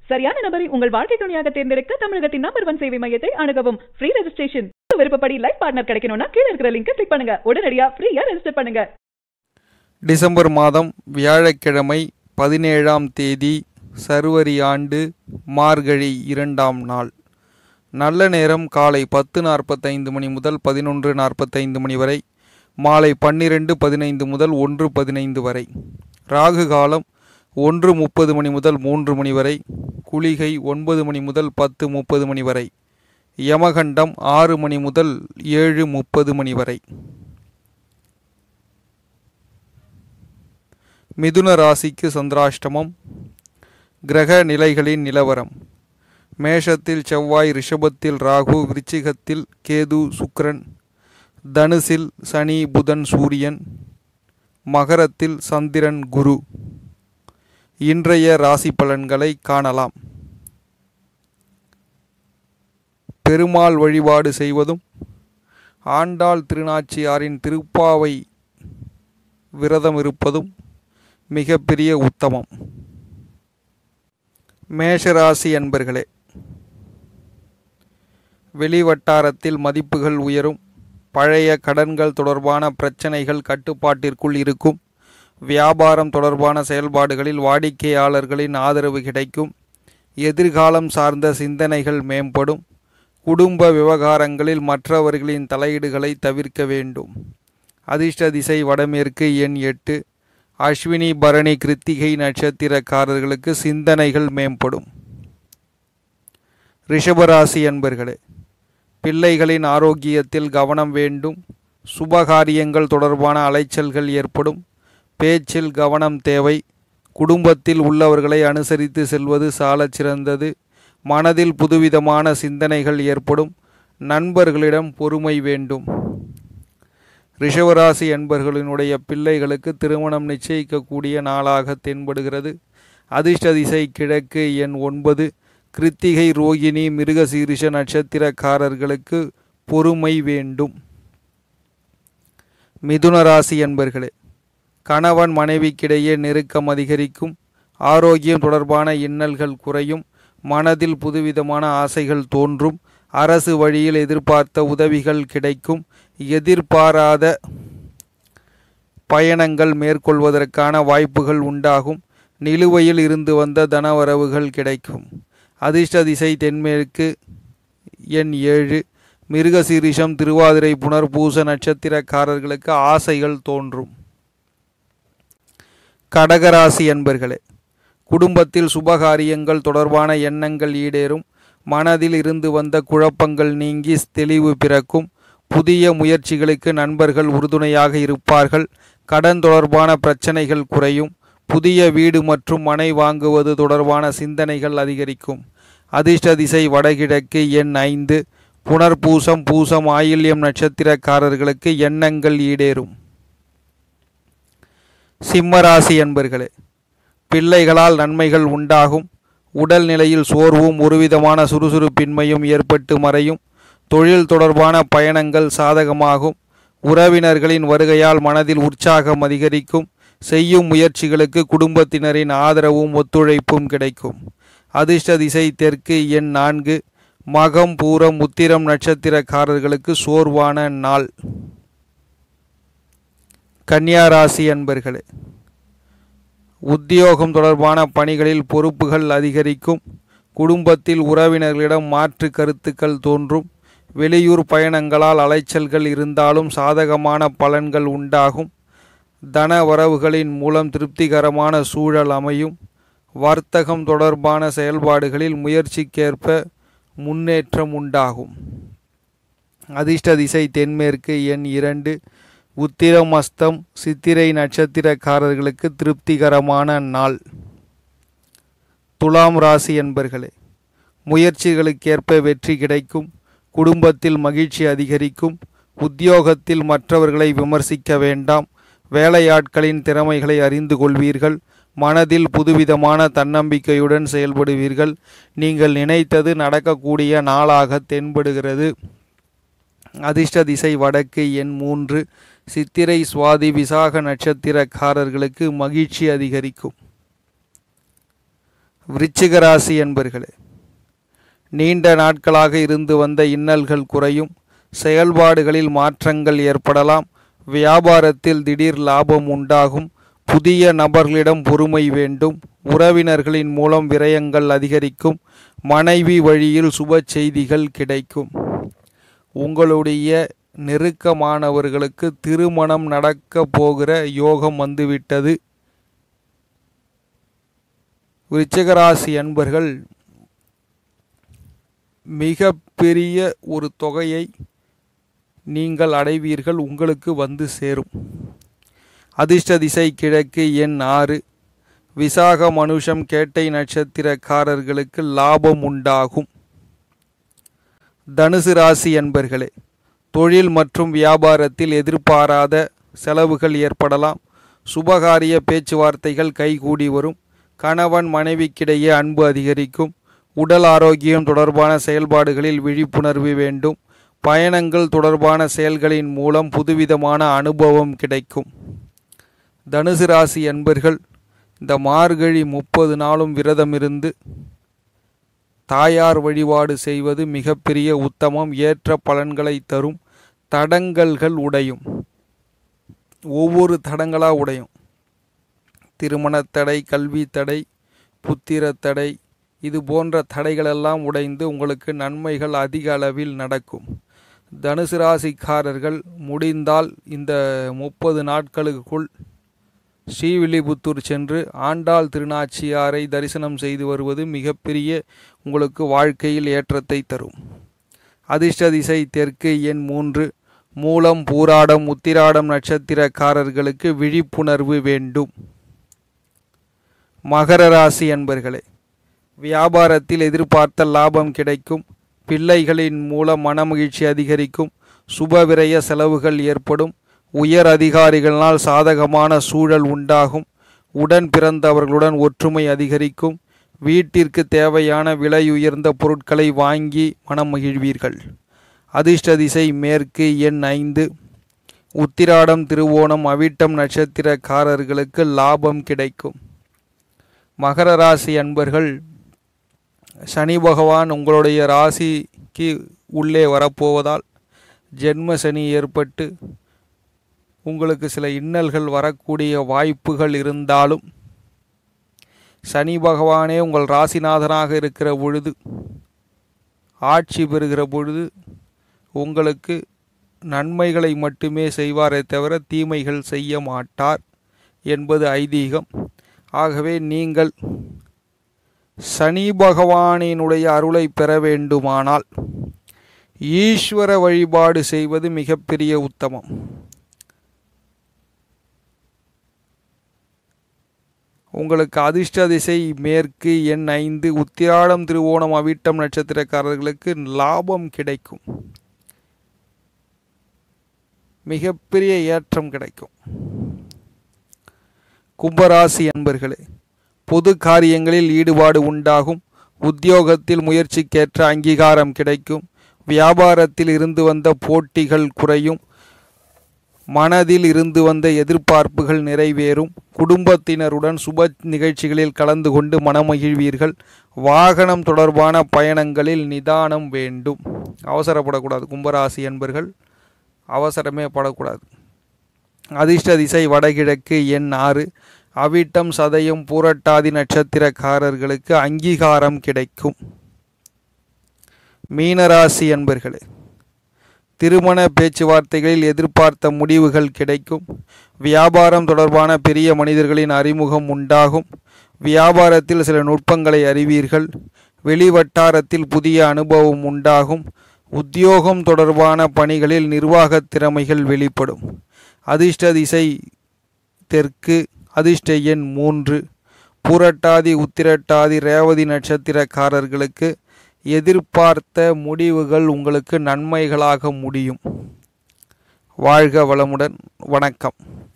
சரியான நபரை உங்கள் வாழ்க்கை துணையாக தேர்ந்தெடுக்க தமிழகத்தின் நம்பர் ஒன் சேவை மையத்தை அணுகவும் ஃப்ரீ ரெஜிஸ்ட்ரேஷன் விருப்பப்படி லைஃப் பார்ட்னர் கிடைக்கணும்னா கீழ இருக்கிற லிங்கை கிளிக் பண்ணுங்க உடனடியா ஃப்ரீயா ரெஜிஸ்டர் பண்ணுங்க டிசம்பர் மாதம் வியாழக்கிழமை பதினேழாம் தேதி சர்வரி ஆண்டு மார்கழி இரண்டாம் நாள் நல்ல நேரம் காலை பத்து நாற்பத்தைந்து மணி முதல் பதினொன்று நாற்பத்தைந்து மணி வரை மாலை பன்னிரெண்டு பதினைந்து முதல் ஒன்று பதினைந்து வரை ராகு காலம் ஒன்று முப்பது மணி முதல் மூன்று மணி வரை குளிகை ஒன்பது மணி முதல் பத்து முப்பது மணி வரை யமகண்டம் ஆறு மணி முதல் ஏழு முப்பது மணி வரை மிதுன ராசிக்கு சந்திராஷ்டமம் கிரக நிலைகளின் நிலவரம் மேஷத்தில் செவ்வாய் ரிஷபத்தில் ராகு விருச்சிகத்தில் கேது சுக்கிரன் தனுசில் சனி புதன் சூரியன் மகரத்தில் சந்திரன் குரு இன்றைய ராசி பலன்களை காணலாம் பெருமாள் வழிபாடு செய்வதும் ஆண்டாள் திருநாச்சியாரின் திருப்பாவை விரதம் இருப்பதும் மிகப்பெரிய உத்தமம் மேஷராசி அன்பர்களே வெளிவட்டாரத்தில் மதிப்புகள் உயரும் பழைய கடன்கள் தொடர்பான பிரச்சனைகள் கட்டுப்பாட்டிற்குள் இருக்கும் வியாபாரம் தொடர்பான செயல்பாடுகளில் வாடிக்கையாளர்களின் ஆதரவு கிடைக்கும் எதிர்காலம் சார்ந்த சிந்தனைகள் மேம்படும் குடும்ப விவகாரங்களில் மற்றவர்களின் தலையீடுகளை தவிர்க்க வேண்டும் அதிர்ஷ்ட திசை வடமேற்கு எண் எட்டு அஸ்வினி பரணி கிருத்திகை நட்சத்திரக்காரர்களுக்கு சிந்தனைகள் மேம்படும் ரிஷபராசி அன்பர்களே பிள்ளைகளின் ஆரோக்கியத்தில் கவனம் வேண்டும் சுபகாரியங்கள் தொடர்பான அலைச்சல்கள் ஏற்படும் பேச்சில் கவனம் தேவை குடும்பத்தில் உள்ளவர்களை அனுசரித்து செல்வது சாலச் சிறந்தது மனதில் புதுவிதமான சிந்தனைகள் ஏற்படும் நண்பர்களிடம் பொறுமை வேண்டும் ரிஷவராசி என்பர்களினுடைய பிள்ளைகளுக்கு திருமணம் நிச்சயிக்கக்கூடிய நாளாக தென்படுகிறது அதிர்ஷ்ட திசை கிழக்கு எண் ஒன்பது கிருத்திகை ரோகிணி மிருகசீரிஷ நட்சத்திரக்காரர்களுக்கு பொறுமை வேண்டும் மிதுன ராசி என்பர்களே கணவன் மனைவிக்கிடையே நெருக்கம் அதிகரிக்கும் ஆரோக்கியம் தொடர்பான இன்னல்கள் குறையும் மனதில் புதுவிதமான ஆசைகள் தோன்றும் அரசு வழியில் எதிர்பார்த்த உதவிகள் கிடைக்கும் எதிர்பாராத பயணங்கள் மேற்கொள்வதற்கான வாய்ப்புகள் உண்டாகும் நிலுவையில் இருந்து வந்த தனவரவுகள் கிடைக்கும் அதிர்ஷ்ட திசை தென்மேற்கு எண் ஏழு மிருகசீரிஷம் திருவாதிரை புனர்பூச நட்சத்திரக்காரர்களுக்கு ஆசைகள் தோன்றும் கடகராசி என்பர்களே குடும்பத்தில் சுபகாரியங்கள் தொடர்பான எண்ணங்கள் ஈடேறும் மனதில் இருந்து வந்த குழப்பங்கள் நீங்கி தெளிவு பிறக்கும் புதிய முயற்சிகளுக்கு நண்பர்கள் உறுதுணையாக இருப்பார்கள் கடன் தொடர்பான பிரச்சனைகள் குறையும் புதிய வீடு மற்றும் மனை வாங்குவது தொடர்பான சிந்தனைகள் அதிகரிக்கும் அதிர்ஷ்ட திசை வடகிழக்கு எண் ஐந்து புனர்பூசம் பூசம் ஆயில்யம் நட்சத்திரக்காரர்களுக்கு எண்ணங்கள் ஈடேறும் சிம்மராசி என்பர்களே பிள்ளைகளால் நன்மைகள் உண்டாகும் உடல் நிலையில் சோர்வும் ஒருவிதமான சுறுசுறுப்பின்மையும் ஏற்பட்டு மறையும் தொழில் தொடர்பான பயணங்கள் சாதகமாகும் உறவினர்களின் வருகையால் மனதில் உற்சாகம் அதிகரிக்கும் செய்யும் முயற்சிகளுக்கு குடும்பத்தினரின் ஆதரவும் ஒத்துழைப்பும் கிடைக்கும் அதிர்ஷ்ட திசை தெற்கு எண் நான்கு மகம் பூரம் உத்திரம் நட்சத்திரக்காரர்களுக்கு சோர்வான நாள் கன்னியாராசி அன்பர்களே உத்தியோகம் தொடர்பான பணிகளில் பொறுப்புகள் அதிகரிக்கும் குடும்பத்தில் உறவினர்களிடம் மாற்று கருத்துக்கள் தோன்றும் வெளியூர் பயணங்களால் அலைச்சல்கள் இருந்தாலும் சாதகமான பலன்கள் உண்டாகும் தன வரவுகளின் மூலம் திருப்திகரமான சூழல் அமையும் வர்த்தகம் தொடர்பான செயல்பாடுகளில் முயற்சிக்கேற்ப முன்னேற்றம் உண்டாகும் அதிர்ஷ்ட திசை தென்மேற்கு எண் இரண்டு உத்திரம் அஸ்தம் சித்திரை நட்சத்திரக்காரர்களுக்கு திருப்திகரமான நாள் துலாம் ராசி என்பர்களே முயற்சிகளுக்கேற்ப வெற்றி கிடைக்கும் குடும்பத்தில் மகிழ்ச்சி அதிகரிக்கும் உத்தியோகத்தில் மற்றவர்களை விமர்சிக்க வேண்டாம் வேலையாட்களின் திறமைகளை அறிந்து கொள்வீர்கள் மனதில் புதுவிதமான தன்னம்பிக்கையுடன் செயல்படுவீர்கள் நீங்கள் நினைத்தது நடக்கக்கூடிய நாளாக தென்படுகிறது அதிர்ஷ்ட திசை வடக்கு எண் மூன்று சித்திரை சுவாதி விசாக நட்சத்திரக்காரர்களுக்கு மகிழ்ச்சி அதிகரிக்கும் விருச்சிக ராசி என்பர்களே நீண்ட நாட்களாக இருந்து வந்த இன்னல்கள் குறையும் செயல்பாடுகளில் மாற்றங்கள் ஏற்படலாம் வியாபாரத்தில் திடீர் லாபம் உண்டாகும் புதிய நபர்களிடம் பொறுமை வேண்டும் உறவினர்களின் மூலம் விரயங்கள் அதிகரிக்கும் மனைவி வழியில் சுப செய்திகள் கிடைக்கும் உங்களுடைய நெருக்கமானவர்களுக்கு திருமணம் நடக்க போகிற யோகம் வந்துவிட்டது விருச்சிகராசி அன்பர்கள் மிக பெரிய ஒரு தொகையை நீங்கள் அடைவீர்கள் உங்களுக்கு வந்து சேரும் அதிர்ஷ்ட திசை கிழக்கு எண் ஆறு விசாக மனுஷம் கேட்டை நட்சத்திரக்காரர்களுக்கு லாபம் உண்டாகும் தனுசு ராசி என்பர்களே தொழில் மற்றும் வியாபாரத்தில் எதிர்பாராத செலவுகள் ஏற்படலாம் சுபகாரிய பேச்சுவார்த்தைகள் கைகூடி வரும் கணவன் மனைவிக்கிடையே அன்பு அதிகரிக்கும் உடல் ஆரோக்கியம் தொடர்பான செயல்பாடுகளில் விழிப்புணர்வு வேண்டும் பயணங்கள் தொடர்பான செயல்களின் மூலம் புதுவிதமான அனுபவம் கிடைக்கும் தனுசு ராசி அன்பர்கள் இந்த மார்கழி முப்பது நாளும் விரதமிருந்து தாயார் வழிபாடு செய்வது மிகப்பெரிய உத்தமம் ஏற்ற பலன்களை தரும் தடங்கல்கள் உடையும் ஒவ்வொரு தடங்களா உடையும் திருமணத் தடை கல்வி தடை புத்திர தடை இது போன்ற தடைகளெல்லாம் உடைந்து உங்களுக்கு நன்மைகள் அதிக அளவில் நடக்கும் தனுசு ராசிக்காரர்கள் முடிந்தால் இந்த முப்பது நாட்களுக்குள் ஸ்ரீவில்லிபுத்தூர் சென்று ஆண்டாள் திருநாச்சியாரை தரிசனம் செய்து வருவது மிகப்பெரிய உங்களுக்கு வாழ்க்கையில் ஏற்றத்தை தரும் அதிர்ஷ்ட திசை தெற்கு எண் மூன்று மூலம் பூராடம் உத்திராடம் நட்சத்திரக்காரர்களுக்கு விழிப்புணர்வு வேண்டும் மகர ராசி அன்பர்களே வியாபாரத்தில் எதிர்பார்த்த லாபம் கிடைக்கும் பிள்ளைகளின் மூலம் மனமகிழ்ச்சி அதிகரிக்கும் சுபவிரய செலவுகள் ஏற்படும் உயர் அதிகாரிகளால் சாதகமான சூழல் உண்டாகும் உடன் பிறந்தவர்களுடன் ஒற்றுமை அதிகரிக்கும் வீட்டிற்கு தேவையான விலையுயர்ந்த பொருட்களை வாங்கி மனம் மகிழ்வீர்கள் அதிர்ஷ்ட திசை மேற்கு எண் ஐந்து உத்திராடம் திருவோணம் அவிட்டம் நட்சத்திரக்காரர்களுக்கு லாபம் கிடைக்கும் மகர ராசி அன்பர்கள் சனி பகவான் உங்களுடைய ராசிக்கு உள்ளே வரப்போவதால் ஜென்ம சனி ஏற்பட்டு உங்களுக்கு சில இன்னல்கள் வரக்கூடிய வாய்ப்புகள் இருந்தாலும் சனி பகவானே உங்கள் ராசிநாதனாக இருக்கிற பொழுது ஆட்சி பெறுகிற பொழுது உங்களுக்கு நன்மைகளை மட்டுமே செய்வாரே தவிர தீமைகள் செய்ய மாட்டார் என்பது ஐதீகம் ஆகவே நீங்கள் சனி பகவானினுடைய அருளை பெற வேண்டுமானால் ஈஸ்வர வழிபாடு செய்வது மிகப்பெரிய உத்தமம் உங்களுக்கு அதிர்ஷ்ட திசை மேற்கு எண் ஐந்து உத்திராடம் திருவோணம் அவிட்டம் நட்சத்திரக்காரர்களுக்கு லாபம் கிடைக்கும் மிகப்பெரிய ஏற்றம் கிடைக்கும் கும்பராசி அன்பர்களே பொது காரியங்களில் ஈடுபாடு உண்டாகும் உத்தியோகத்தில் முயற்சிக்கேற்ற அங்கீகாரம் கிடைக்கும் வியாபாரத்தில் இருந்து வந்த போட்டிகள் குறையும் மனதில் இருந்து வந்த எதிர்பார்ப்புகள் நிறைவேறும் குடும்பத்தினருடன் சுப நிகழ்ச்சிகளில் கலந்து கொண்டு மனமகிழ்வீர்கள் வாகனம் தொடர்பான பயணங்களில் நிதானம் வேண்டும் அவசரப்படக்கூடாது கும்பராசி என்பர்கள் அவசரமே படக்கூடாது அதிர்ஷ்ட திசை வடகிழக்கு எண் ஆறு அவிட்டம் சதயம் பூரட்டாதி நட்சத்திரக்காரர்களுக்கு அங்கீகாரம் கிடைக்கும் மீனராசி என்பர்களே திருமண பேச்சுவார்த்தைகளில் எதிர்பார்த்த முடிவுகள் கிடைக்கும் வியாபாரம் தொடர்பான பெரிய மனிதர்களின் அறிமுகம் உண்டாகும் வியாபாரத்தில் சில நுட்பங்களை அறிவீர்கள் வெளிவட்டாரத்தில் புதிய அனுபவம் உண்டாகும் உத்தியோகம் தொடர்பான பணிகளில் நிர்வாகத் திறமைகள் வெளிப்படும் அதிர்ஷ்ட திசை தெற்கு அதிர்ஷ்ட எண் மூன்று பூரட்டாதி உத்திரட்டாதி ரேவதி நட்சத்திரக்காரர்களுக்கு எதிர்பார்த்த முடிவுகள் உங்களுக்கு நன்மைகளாக முடியும் வாழ்க வளமுடன் வணக்கம்